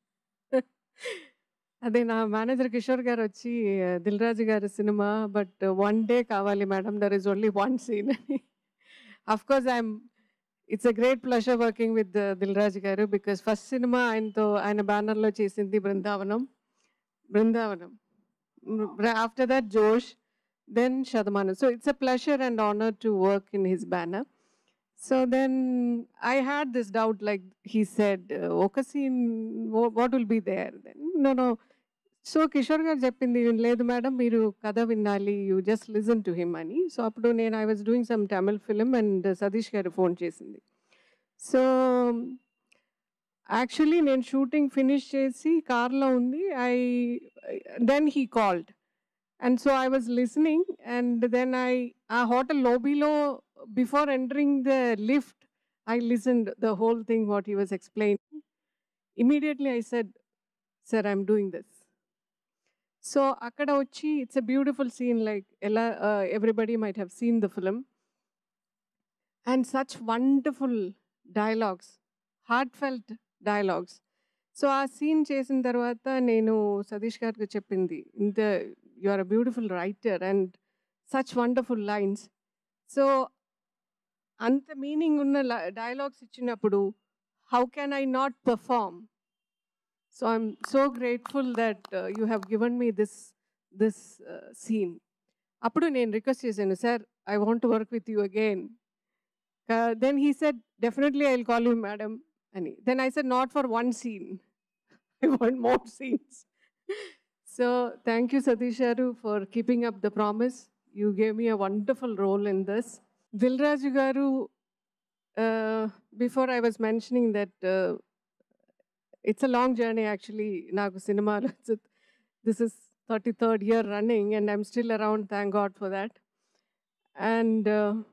అదే నా manager Kishore గారు వచ్చి దిల్ రాజు గారి సినిమా but one day కావాలి madam there is only one scene అని of course I'm it's a great pleasure working with Dil Raju గారు because first సినిమా ఆయనతో ఆయన బ్యానర్లో చేసింది Brindavanam Brindavanam after that Josh then Shadamanam. So it's a pleasure and honor to work in his banner. So then I had this doubt, like he said, uh, ఒక scene, wha- what will be there? Then, no, no. So Kishore గారు చెప్పింది లేదు madam మీరు కథ వినాలి you just listen to him అని so అప్పుడు నేను I was doing some Tamil film and Satish గారు ఫోన్ చేసింది సో యాక్చువల్లీ నేను షూటింగ్ ఫినిష్ చేసి కార్లో ఉంది I then he called and so I was listening and then I ఆ హోటల్ లోబీలో before entering the lift I listened the whole thing what he was explain immediately I said sir I'm doing this so అక్కడ వచ్చి it's a beautiful scene like ఎలా everybody might have seen the film and such wonderful dialogues heartfelt dialogues so ఆ scene చేసిన తర్వాత నేను సతీష్ గారికి చెప్పింది ఇంత you are a beautiful writer and such wonderful lines so అంత మీనింగ్ ఉన్న డైలాగ్స్ ఇచ్చినప్పుడు how can I not perform so I'm so grateful that you have given me this this scene అప్పుడు నేను రిక్వెస్ట్ చేశాను sir I want to work with you again then he said definitely I call you madam అని then I said not for one scene I want more scenes so thank you Satish గారు for keeping up the promise you gave me a wonderful role in this Dil Raju గారు before I was mentioning that it's a long journey actually నాకు సినిమాలో this is thirty third year running and I'm still around thank God for that and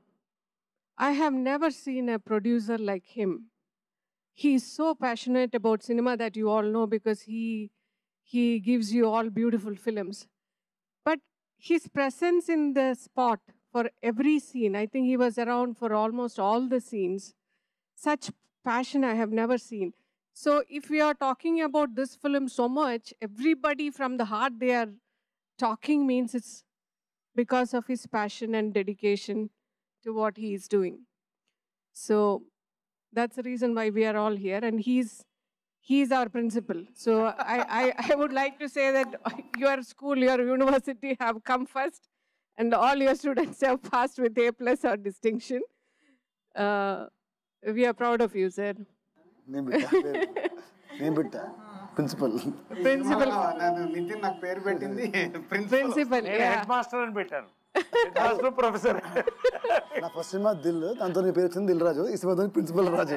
I have never seen a producer like him he's so passionate about cinema that you all know because he he gives you all beautiful films but his presence in the spot for every scene i think he was around for almost all the scenes such passion i have never seen so if we are talking about this film so much everybody from the heart they are talking means it's because of his passion and dedication to what he is doing so that's the reason why we are all here and he's he's our principal so I, I i would like to say that your school your university have come first and all your students have passed with a plus or distinction uh, we are proud of you sir నేను బిట్టా నేను బిట్టా principal Principal. నన్ను నితిన్ నాకు పేరు పెట్టింది principal నేను yeah. Head master అని పెట్టాను head master professor నా ఫస్ట్ సినిమా దిల్ దాంతో నీ పేరు వచ్చింది దిల్ రాజు ఈ సినిమాతో principal Raju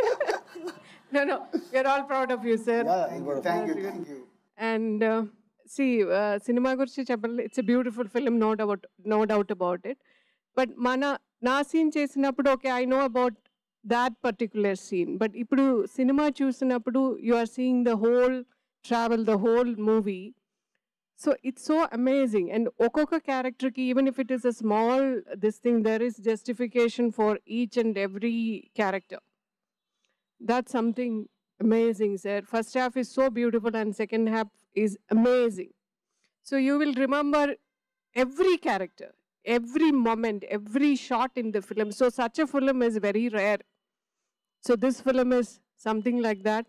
no no we're all proud of you sir thank you thank you and సి సినిమా గురించి చెప్పాలి it's a beautiful film no doubt no doubt about it but మన నా సీన్ చేసినప్పుడు okay I know about that particular scene but ఇప్పుడు సినిమా చూసినప్పుడు you are seeing the whole travel the whole movie so it's so amazing and ఒక్కొక్క క్యారెక్టర్కి even if it is a small this thing there is justification for each and every character that's something amazing, sir. First half is so beautiful, and second half is amazing. So you will remember every character, every moment, every shot in the film. So such a film is very rare. So this film is something like that.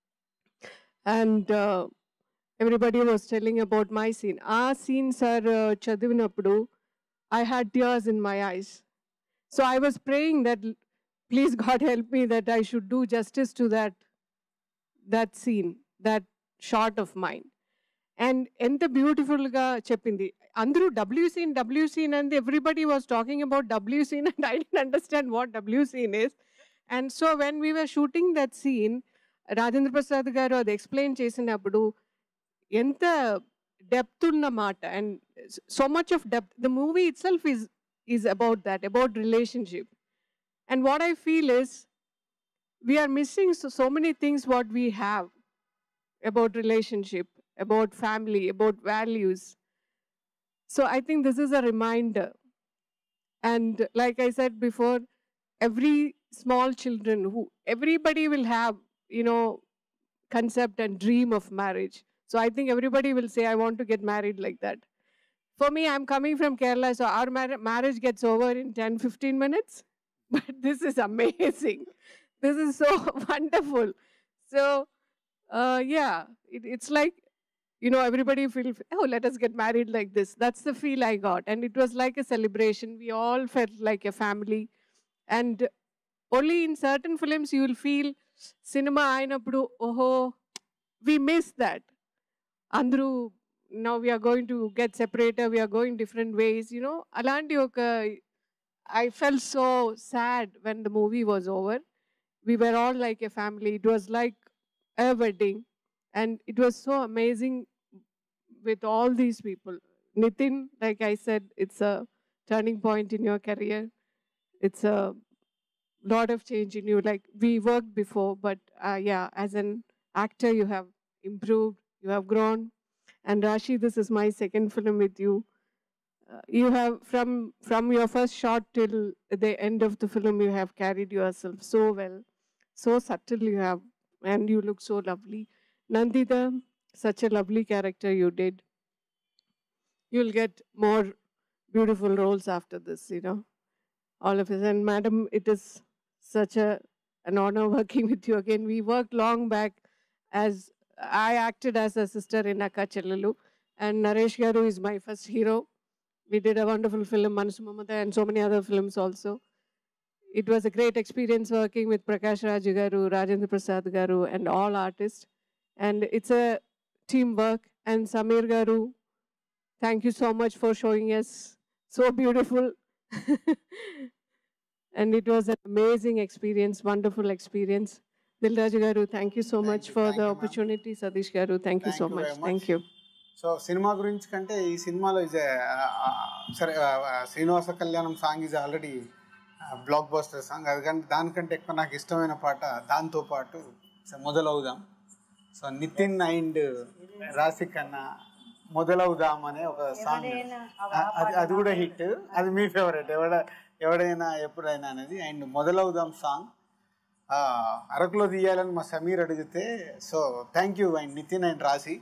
And uh, everybody was telling about my scene. Our scenes are uh, chadivinappudu. I had tears in my eyes. So I was praying that please god help me that i should do justice to that that scene that shot of mine and ఎంత బ్యూటిఫుల్గా చెప్పింది అందరూ W scene W scene and everybody was talking about W scene and I don't understand what W scene is and so when we were shooting that scene Rajendra Prasad గారు అది explain చేసినప్పుడు ఎంత depth ఉన్న మాట and so much of depth the movie itself is is about that about relationship and what I feel is we are missing so, so many things what we have about relationship, about family, about values. So I think this is a reminder. And like I said before, every small children who everybody will have, you know, concept and dream of marriage. So I think everybody will say, I want to get married like that. For me, I'm coming from Kerala, so our mar- marriage gets over in 10, 15 minutes but this is amazing. This is so wonderful. So, uh, yeah, it, it's like, you know, everybody feel, oh, let us get married like this. That's the feel I got. And it was like a celebration. We all felt like a family. And only in certain films you will feel సినిమా అయినప్పుడు ఓహో we miss that అందరూ now we're going to get separated we're going different ways you know అలాంటి ఒక I felt so sad when the movie was over we were all like a family. It was like a wedding. And it was so amazing with all these people. Nitin, like I said, it's a turning point in your career. It's a lot of change in you. Like we worked before, but uh, yeah, as an actor, you have improved, you have grown. And Rashi, this is my second film with you. Uh, you have from from your first shot till the end of the film, you have carried yourself so well, so subtle you have, and you look so lovely. Nandita, such a lovely character you did. You'll get more beautiful roles after this, you know, all of us. And madam, it is such a an honor working with you again. We worked long back as I acted as a sister in Akka Chellalu, and Naresh Garu is my first hero. We did a wonderful film, Manasu Mamata, and so many other films also. It was a great experience working with Prakash Raj Garu, Rajendra Prasad Garu, and all artists. And it's a teamwork. And Samir Garu, thank you so much for showing us so beautiful. and it was an amazing experience, wonderful experience. Dilraj Garu, thank you so much for the opportunity. Sadish Garu, thank you Thank so you much. very much. Thank you. So సినిమా గురించి కంటే ఈ సినిమాలో is సరే ఆ, ఆ, Srinivasa Kalyanam song is already blockbuster song అది కానీ దానికంటే ఎక్కువ నాకు ఇష్టమైన పాట దాంతో పాటు సో మొదలవుదాం సో నితిన్ అండ్ రాశి కన్నా మొదలవుదాం అనే ఒక సాంగ్ అది అది కూడా హిట్ అది మీ ఫేవరెట్ ఎవడ ఎవడైనా ఎప్పుడైనా అనేది అండ్ మొదలవుదాం సాంగ్ ఆ, అరకులో తీయాలని మా సమీర్ అడిగితే so thank you and Nithin and Raashi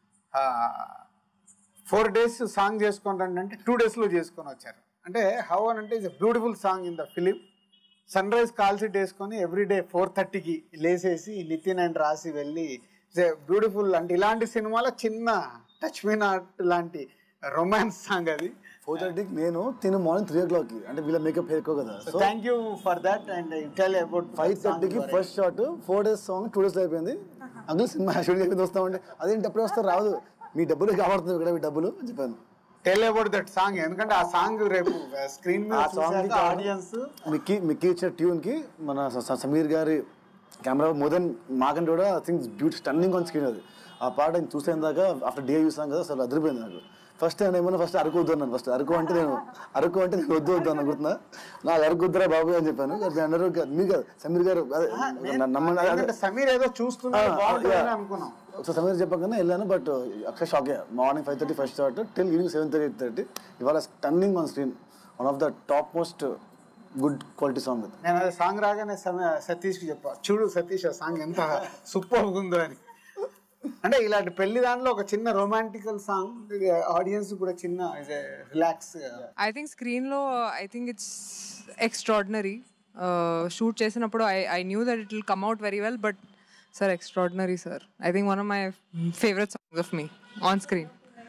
four days song చేసుకుంటాను అంటే టూ డేస్లో చేసుకొని వచ్చారు అంటే హౌ అని అంటే is beautiful song in the film sunrise call sheet వేసుకొని ఎవ్రీ డే ఫోర్ థర్టీకి లేసేసి నితిన్ అండ్ రాసి వెళ్ళి బ్యూటిఫుల్ అంటే ఇలాంటి సినిమాలో చిన్న టచ్ మీ నాట్ లాంటి రొమాన్స్ సాంగ్ అది ఫోర్ థర్టీకి నేను తిను మార్నింగ్ త్రీ ఓ క్లాక్కి అంటే వీళ్ళ మేకప్ హెయిర్ ఎక్కువ కదా so thank you for that and tell about five థర్టీకి first shot four days song two days అయిపోయింది అందులో సినిమా షూటింగ్ అయిపోయింది వస్తామంటే అదేంటి ఎప్పుడు వస్తారు రాదు మీ డబ్బులు కాబడుతుంది ఇక్కడ మీ డబ్బులు అని చెప్పాను టెల్ అబౌట్ దట్ సాంగ్ ఎందుకంటే ఆ సాంగ్ రేపు స్క్రీన్ ఆ మీద సాంగ్ ఆడియన్స్ మిక్కీ మిక్కీ ఇచ్చిన ట్యూన్కి మన స- స- సమీర్ గారి కెమెరా మోర్ దెన్ మాకంటే కూడా I think beauty stunning on screen అది ఆ పాట నేను చూసే దాకా ఆఫ్టర్ డే చూసాం కదా అసలు అదిరిపోయింది నాకు ఫస్ట్ నేను ఏమన్నా ఫస్ట్ అరకు వద్దు అన్నాను ఫస్ట్ అరకు అంటే నేను అరకు అంటే నేను వద్దు వద్దు అన్న గుర్తున్నా నాకు అరకు వద్దురా బాబు అని చెప్పాను అది అన్నారు మీరు కాదు సమీర్ గారు అదే, నన్ను నమ్మండి అదే- ఎందుకంటే సమీర్ ఏదో చూస్తున్నారు ఆ, బాగుంటుంది yeah. అనుకున్నాం ఒకసారి సమీర్ చెప్పగానే వెళ్ళాను బట్ అక్షయ్ షాక్ అయ్యా morning five thirty first shot till evening seven thirty eight thirty ఇవాళ stunning on screen one of the top most good quality song అది నేను అది సాంగ్ రాగానే సమ- సతీష్కి చెప్పా చూడు సతీష్ ఆ సాంగ్ ఎంత సూపర్ ఉందో అని అంటే ఇలాంటి పెళ్లి దాంట్లో ఒక చిన్న రొమాంటికల్ సాంగ్ ఆడియన్స్ కూడా చిన్న రిలాక్స్ ఐ థింక్ స్క్రీన్లో I think it's extraordinary shoot చేసినప్పుడు I I knew that it will come out very well but sir extraordinary sir I think one of my favourite songs of me on screen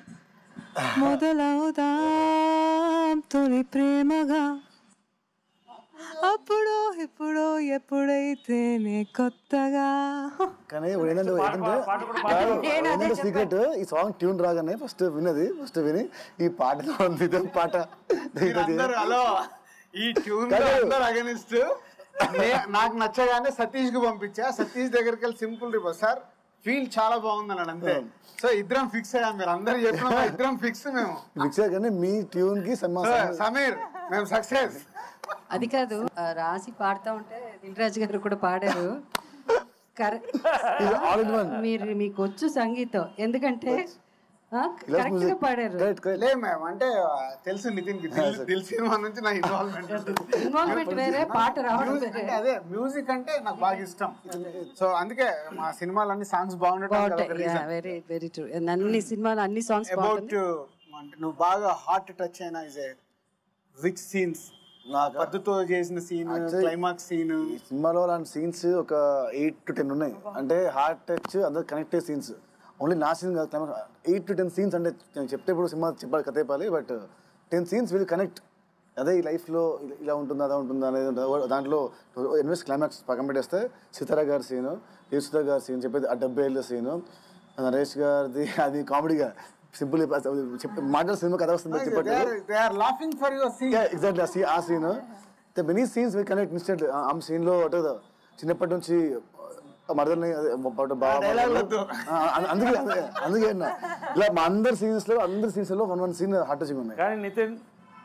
మొదలవుదాం తొలి ప్రేమగా అప్పుడు ఇప్పుడు ఎప్పుడైతేనే కొత్తగా కానీ ఇప్పుడు ఏంటంటే ఏంటంటే కాదు, ఏంటంటే సీక్రెట్ ఈ సాంగ్ ట్యూన్ రాగానే ఫస్ట్ విన్నది ఫస్ట్ విని ఈ పాటలో ఉంది ఇదే పాట అందరూ హలో ఈ ట్యూన్ కాదు. అందరూ అగనిస్ట్ నాకు నచ్చగానే సతీష్ కి పంపించా సతీష్ దగ్గరికి వెళ్ళి సింపుల్ రిపోర్ట్ సార్ ఫీల్ చాలా బాగుంది అన్నాడు అంతే సో ఇద్దరం ఫిక్స్ అయ్యాం మీరు అందరు చెప్పిన ఇద్దరం ఫిక్స్ మేము మిక్సర్ కానీ మీ ట్యూన్ కి సమ్మా సో, సమీర్ మేము సక్సెస్ అది కాదు ఆ, రాసి పాడుతూ ఉంటే దిల్రాజు గారు కూడా పాడారు కరెక్ట్ all in one. మీరు మీకు వచ్చు సంగీతం ఎందుకంటే ఇలా కరెక్ట్ గా music. పాడారు Correct, correct. లే మ్యామ్ అంటే ఆ, తెలుసు నితిన్ కి దిల్ దిల్ సినిమా నుంచి నా ఇన్వాల్వ్మెంట్ ఇన్వాల్వ్మెంట్ వేరే పాట రావడం వేరే అంటే అదే మ్యూజిక్ అంటే నాకు బాగా ఇష్టం సో అందుకే మా సినిమాలన్నీ సాంగ్స్ బాగుండటం బాగుంటాయి వెరీ వెరీ ట్రూ అన్ని సినిమాలు అన్ని సాంగ్స్ అబౌట్ బాగుంటాయి అంటే నువ్వు బాగా హార్ట్ టచ్ అయిన ఇస్ ఏ విచ్ సీన్స్ నాకు పద్ధతితో చేసిన సీన్ Actually- క్లైమాక్స్ సీన్ ఈ సినిమాలో అలాంటి సీన్స్ ఒక ఎయిట్ టు టెన్ ఉన్నాయి అంటే హార్ట్ టచ్ అందరు కనెక్ట్ అయ్యే సీన్స్ ఓన్లీ నా సీన్ కాదు ఎయిట్ టు టెన్ సీన్స్ అంటే నేను చెప్తే ఇప్పుడు సినిమా చెప్పాలి కథ చెప్పాలి but ten scenes will connect అదే ఈ లైఫ్లో ఇలా- ఇలా ఉంటుందా అదా ఉంటుందా అనేది ఉంటుంది. దాంట్లో ఇన్వెస్ట్ క్లైమాక్స్ పక్కన పెట్టేస్తే సితారా గారి సీను యేసుదా గారి సీన్ చెప్పేది ఆ డెబ్బై ఏళ్ళ సీను నరేష్ గారిది అది కామెడీగా సింపుల్ చెప్పి మాటల సినిమా కథ వస్తుంది చెప్పండి they are laughing for your scene exactly ఆ సీన్ ఆ scene the many scenes we connect instant ఆ సీన్లో అటు చిన్నప్పటి నుంచి మరదల్ని అదే పాటు బాగా ఆ, అ- అందుకే అందుకే- అందుకే అన్న ఇలా మా అందరి సీన్స్లో అందరి సీన్స్లో one one scene heart touching ఉన్నాయి కానీ నితిన్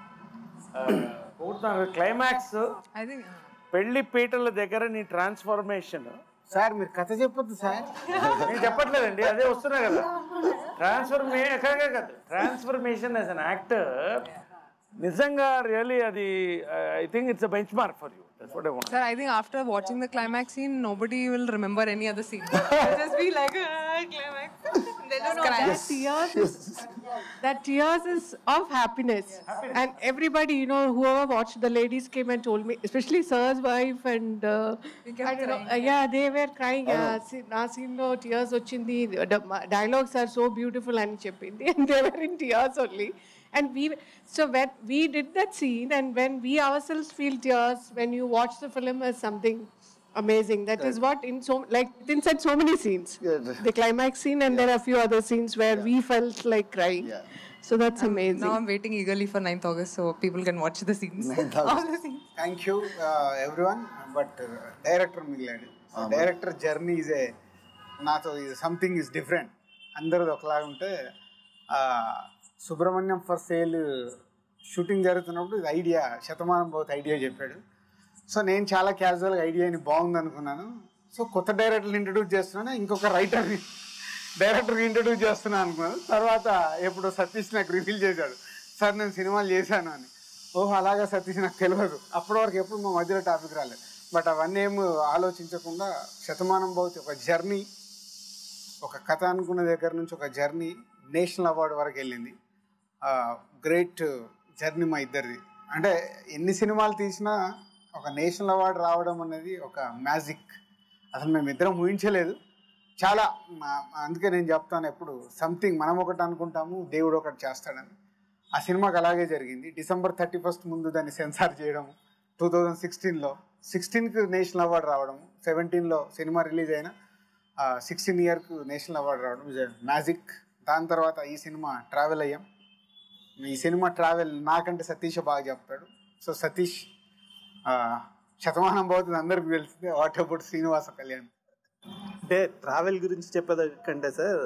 క్లైమాక్స్ ఐ థింక్ పెళ్లి పీటల దగ్గర నీ ట్రాన్స్ఫర్మేషన్ సార్ మీరు కథ చెప్పొద్దు సార్ నేను చెప్పట్లేదండి అదే వస్తున్నా కదా ట్రాన్స్ఫర్మే కాదు ట్రాన్స్ఫర్మేషన్ యాజ్ అన్ యాక్టర్ నిజంగా రియలీ అది I think it's a benchmark for you that's what I want Sir, I think after watching the climax scene, nobody will remember any other scene. They'll just be like, ah, climax. They'll just cry. That tears, is, that tears is of happiness. And everybody, you know, whoever watched, the ladies came and told me, especially Sir's wife and uh, kept I don't know, crying. uh, yeah, they were crying. Uh, see, నా scene లో tears వచ్చింది the dialogues are so beautiful అని చెప్పింది and they were in tears only. And we, so when we did that scene and when we ourselves feel tears when you watch the film as something amazing. That is what in so like inside so many scenes. The climax scene and there are a few other scenes where we felt like crying. So that's amazing. Now I'm waiting eagerly for 9th August so people can watch the scenes. All the scenes. Thank you everyone but director మిగిలాడు director journey is a నాతో ఇది something is different అందరిది ఒకలాగా ఉంటే ఆ, Subrahmanyam for sale shooting జరుగుతున్నప్పుడు ఇది idea Shatamanam పోతే ఐడియా చెప్పాడు సో నేను చాలా క్యాజువల్గా ఐడియాని బాగుంది అనుకున్నాను సో కొత్త డైరెక్టర్ని ఇంట్రడ్యూస్ చేస్తున్నాను ఇంకొక రైటర్ని డైరెక్టర్ని ఇంట్రడ్యూస్ చేస్తున్నాను అనుకున్నాను తర్వాత ఎప్పుడు సతీష్ నాకు రివీల్ చేశాడు సార్ నేను సినిమాలు చేశాను అని ఓహో అలాగా సతీష్ నాకు తెలియదు అప్పటి వరకు ఎప్పుడు మా మధ్యలో టాపిక్ రాలేదు బట్ అవన్నీ ఏమి ఆలోచించకుండా శతమానం భవతి ఒక జర్నీ ఒక కథ అనుకున్న దగ్గర నుంచి ఒక జర్నీ నేషనల్ అవార్డు వరకు వెళ్ళింది గ్రేట్ జర్నీ మా ఇద్దరిది అంటే ఎన్ని సినిమాలు తీసినా ఒక నేషనల్ అవార్డు రావడం అనేది ఒక మ్యాజిక్ అసలు మేము ఇద్దరం ఊహించలేదు చాలా మా- అందుకే నేను చెప్తాను ఎప్పుడు సంథింగ్ మనం ఒకటి అనుకుంటాము దేవుడు ఒకటి చేస్తాడని ఆ సినిమాకి అలాగే జరిగింది డిసెంబర్ థర్టీ ఫస్ట్ ముందు దాన్ని సెన్సార్ చేయడం టూ థౌజండ్ సిక్స్టీన్లో సిక్స్టీన్కి నేషనల్ అవార్డు రావడం సెవెంటీన్లో సినిమా రిలీజ్ అయిన సిక్స్టీన్ ఇయర్కు నేషనల్ అవార్డు రావడం ఇస్ మ్యాజిక్ దాని తర్వాత ఈ సినిమా ట్రావెల్ అయ్యాం ఈ సినిమా ట్రావెల్ నాకంటే సతీష్ బాగా చెప్తాడు సో సతీష్ ఆ, శతమానం పోతుంది అందరికీ తెలిసిందే వాట్ అబౌట్ శ్రీనివాస కళ్యాణ్ అంటే ట్రావెల్ గురించి చెప్పేదాకంటే సార్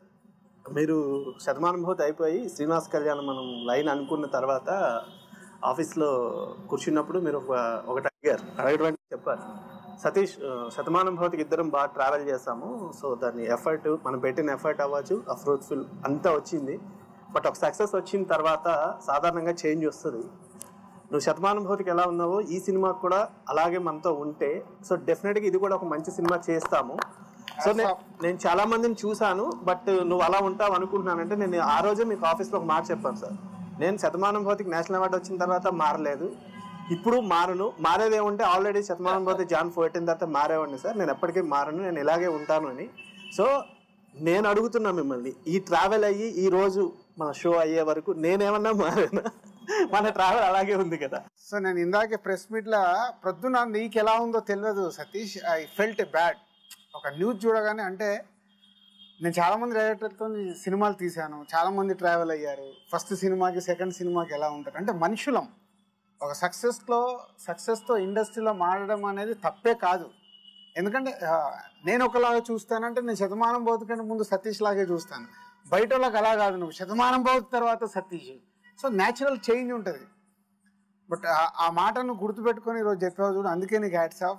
మీరు శతమానం భూతి అయిపోయి శ్రీనివాస్ కళ్యాణ్ మనం లైన్ అనుకున్న తర్వాత ఆఫీస్లో కూర్చున్నప్పుడు మీరు ఒక ఒకటి అడిగారు అడగడం అంటే చెప్పారు సతీష్ ఆ, శతమానం భౌతికి ఇద్దరం బాగా ట్రావెల్ చేసాము సో దాని ఎఫర్ట్ మనం పెట్టిన ఎఫర్ట్ అవ్వచ్చు ఆ ఫ్రూట్ఫుల్ అంతా వచ్చింది బట్ ఒక సక్సెస్ వచ్చిన తర్వాత సాధారణంగా చేంజ్ వస్తుంది నువ్వు శతమానం భౌతికి ఎలా ఉన్నావో ఈ సినిమా కూడా అలాగే మనతో ఉంటే సో డెఫినెట్గా ఇది కూడా ఒక మంచి సినిమా చేస్తాము సో నే- నేను చాలా మందిని చూశాను బట్ నువ్వు అలా ఉంటావు అనుకుంటున్నానంటే నేను ఆ రోజే మీకు ఆఫీస్లో ఒక మాట చెప్పాను సార్ నేను శతమానం భౌతికి నేషనల్ అవార్డు వచ్చిన తర్వాత మారలేదు ఇప్పుడు మారను మారేది ఏమంటే ఆల్రెడీ శతమానం భౌతికి జాన్ పెట్టిన తర్వాత మారేవాడిని సార్ నేను ఎప్పటికీ మారను నేను ఇలాగే ఉంటాను అని సో నేను అడుగుతున్నా మిమ్మల్ని ఈ ట్రావెల్ అయ్యి ఈ రోజు మన షో అయ్యే వరకు నేనేమన్నా మారేనా మన ట్రావెల్ అలాగే ఉంది కదా సో నేను ఇందాకే ప్రెస్ మీట్లో ప్రొద్దున నీకు ఎలా ఉందో తెలియదు సతీష్ ఐ ఫెల్ట్ బ్యాడ్ ఒక న్యూస్ చూడగానే అంటే నేను చాలామంది డైరెక్టర్తో సినిమాలు తీశాను చాలామంది ట్రావెల్ అయ్యారు ఫస్ట్ సినిమాకి సెకండ్ సినిమాకి ఎలా ఉంటారు అంటే మనుషులం ఒక సక్సెస్లో సక్సెస్తో ఇండస్ట్రీలో మారడం అనేది తప్పే కాదు ఎందుకంటే ఆ, నేను ఒకలాగా చూస్తానంటే నేను శతమానం బౌద్ధకంటే ముందు సతీష్ లాగే చూస్తాను బయట వాళ్ళకి అలా కాదు నువ్వు శతమానం బౌద్ధ తర్వాత సతీష్ సో న్యాచురల్ చేంజ్ ఉంటుంది బట్ ఆ- ఆ మాటను గుర్తుపెట్టుకొని ఈరోజు చెప్పావు చూడు అందుకే నీకు హ్యాట్స్ ఆఫ్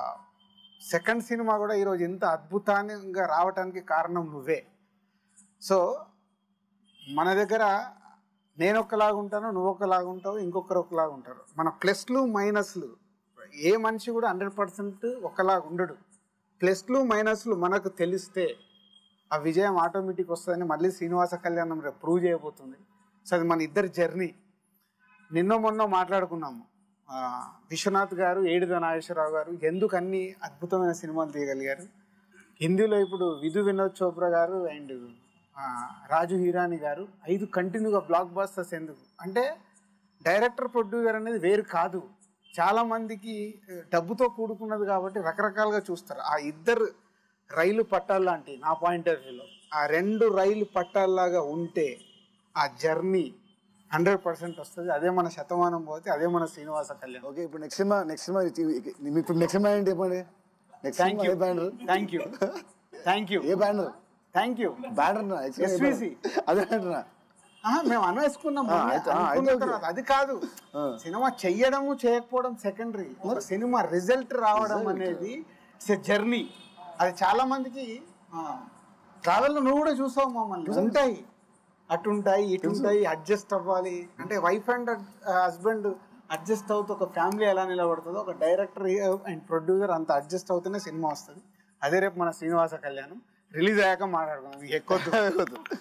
సెకండ్ సినిమా కూడా ఈరోజు ఇంత అద్భుతంగా రావడానికి కారణం నువ్వే సో మన దగ్గర నేను ఒకలాగా ఉంటాను నువ్వు ఒకలాగా ఉంటావు ఇంకొకరు ఒకలాగా ఉంటారు మన ప్లస్లు మైనస్లు ఏ మనిషి కూడా హండ్రెడ్ పర్సెంట్ ఒకలాగా ఉండడు ప్లస్లు మైనస్లు మనకు తెలిస్తే ఆ విజయం ఆటోమేటిక్ వస్తుందని మళ్ళీ శ్రీనివాస కళ్యాణం రేపు ప్రూవ్ చేయబోతుంది సో అది మన ఇద్దరి జర్నీ నిన్న మొన్న మాట్లాడుకున్నాము ఆ, విశ్వనాథ్ గారు ఏడుద నాగేశ్వరరావు గారు ఎందుకు అన్ని అద్భుతమైన సినిమాలు తీయగలిగారు హిందీలో ఇప్పుడు విధు వినోద్ చోప్రా గారు అండ్ రాజు హీరాని గారు ఐదు కంటిన్యూగా బ్లాక్ బాస్టర్స్ ఎందుకు అంటే డైరెక్టర్ ప్రొడ్యూసర్ అనేది వేరు కాదు చాలా మందికి ఆ, డబ్బుతో కూడుకున్నది కాబట్టి రకరకాలుగా చూస్తారు ఆ ఇద్దరు రైలు పట్టాలు లాంటి నా పాయింట్ ఆఫ్ వ్యూలో ఆ రెండు రైలు పట్టాల్లాగా ఉంటే ఆ జర్నీ హండ్రెడ్ పర్సెంట్ వస్తుంది అదే మన శతమానం పోతే అదే మన శ్రీనివాస కళ్యాణ్ ఓకే ఇప్పుడు నెక్స్ట్ సినిమా నెక్స్ట్ సినిమా ఇప్పుడు నెక్స్ట్ సినిమా ఏంటి చెప్పండి next thank cinema you a banner thank you thank you a banner thank you banner SVC. అదే అంటున్నా ఆహా, మేము అనేసుకున్నాం ఆ, మొన్నే. అయితే- ఆ, అనుకున్న అయితే ఓకే. తర్వాత అది కాదు సినిమా చెయ్యడము చేయకపోవడం సెకండరీ ఒక సినిమా రిజల్ట్ రావడం అనేది ఇట్స్ ఎ జర్నీ అది చాలా మందికి ట్రావెల్లో నువ్వు కూడా చూసావు మమ్మల్ని ఉంటాయి అటుంటాయి ఇటుంటాయి అడ్జస్ట్ అవ్వాలి అంటే వైఫ్ అండ్ హస్బెండ్ అడ్జస్ట్ అవుతూ ఒక ఫ్యామిలీ ఎలా నిలబడుతుందో ఒక డైరెక్టర్ అండ్ ప్రొడ్యూసర్ అంత అడ్జస్ట్ అవుతూనే సినిమా వస్తుంది అదే రేపు మన శ్రీనివాస కళ్యాణం రిలీజ్ అయ్యాక మాట్లాడుకుందాం ఎక్కువ